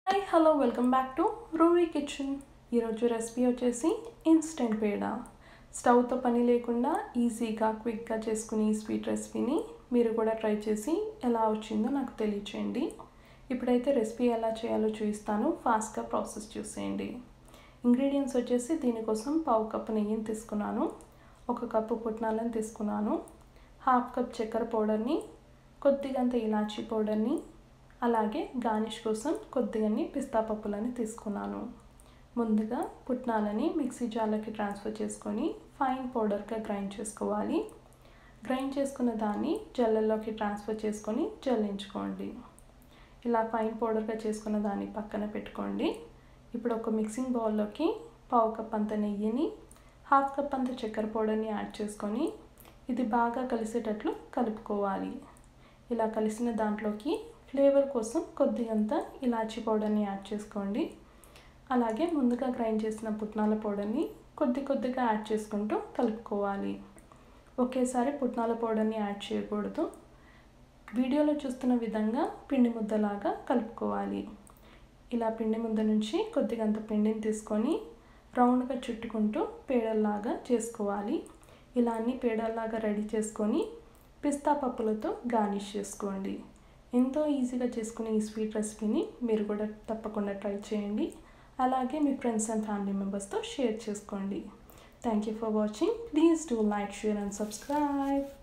hi hello welcome back to Ruvi kitchen ఈరోజు recipe వచ్చేసి instant peda స్టవ్తో పని లేకుండా ఈజీగా క్విక్గా చేసుకునే ఈ స్వీట్ రెసిపీని మీరు కూడా ట్రై చేసి ఎలా వచ్చిందో నాకు తెలియచేయండి ఇప్పుడైతే రెసిపీ ఎలా చేయాలో చూపిస్తాను ఫాస్ట్గా ప్రాసెస్ చూసేయండి ఇంగ్రీడియంట్స్ వచ్చేసి దీనికోసం పావు కప్పు నెయ్యిని తీసుకున్నాను ఒక కప్పు పుట్నాలను తీసుకున్నాను హాఫ్ కప్ చక్కెర పౌడర్ని కొద్దిగంత ఇలాచీ పౌడర్ని అలాగే గార్నిష్ కోసం కొద్దిగాని పిస్తా పప్పులని తీసుకున్నాను ముందుగా పుట్నాలని మిక్సీ జార్లోకి ట్రాన్స్ఫర్ చేసుకొని ఫైన్ పౌడర్గా గ్రైండ్ చేసుకోవాలి గ్రైండ్ చేసుకున్న దాన్ని జల్లెల్లోకి ట్రాన్స్ఫర్ చేసుకొని జల్లించుకోండి ఇలా ఫైన్ పౌడర్గా చేసుకున్న దాన్ని పక్కన పెట్టుకోండి ఇప్పుడు ఒక మిక్సింగ్ బౌల్లోకి పావు కప్ అంత నెయ్యిని హాఫ్ కప్ అంత చక్కెర పౌడర్ని యాడ్ చేసుకొని ఇది బాగా కలిసేటట్లు కలుపుకోవాలి ఇలా కలిసిన దాంట్లోకి ఫ్లేవర్ కోసం కొద్దిగంత ఇలాచీ పౌడర్ని యాడ్ చేసుకోండి అలాగే ముందుగా గ్రైండ్ చేసిన పుట్నాల పౌడర్ని కొద్ది కొద్దిగా యాడ్ చేసుకుంటూ కలుపుకోవాలి ఒకేసారి పుట్నాల పౌడర్ని యాడ్ చేయకూడదు వీడియోలో చూస్తున్న విధంగా పిండి ముద్దలాగా కలుపుకోవాలి ఇలా పిండి ముద్ద నుంచి కొద్దిగంత పిండిని తీసుకొని రౌండ్గా చుట్టుకుంటూ పేడల్లాగా చేసుకోవాలి ఇలా అన్ని పేడల్లాగా రెడీ చేసుకొని పిస్తా పప్పులతో గార్నిష్ చేసుకోండి ఎంతో ఈజీగా చేసుకునే ఈ స్వీట్ రెసిపీని మీరు కూడా తప్పకుండా ట్రై చేయండి అలాగే మీ ఫ్రెండ్స్ అండ్ ఫ్యామిలీ మెంబర్స్తో షేర్ చేసుకోండి thank you for watching please do like share and subscribe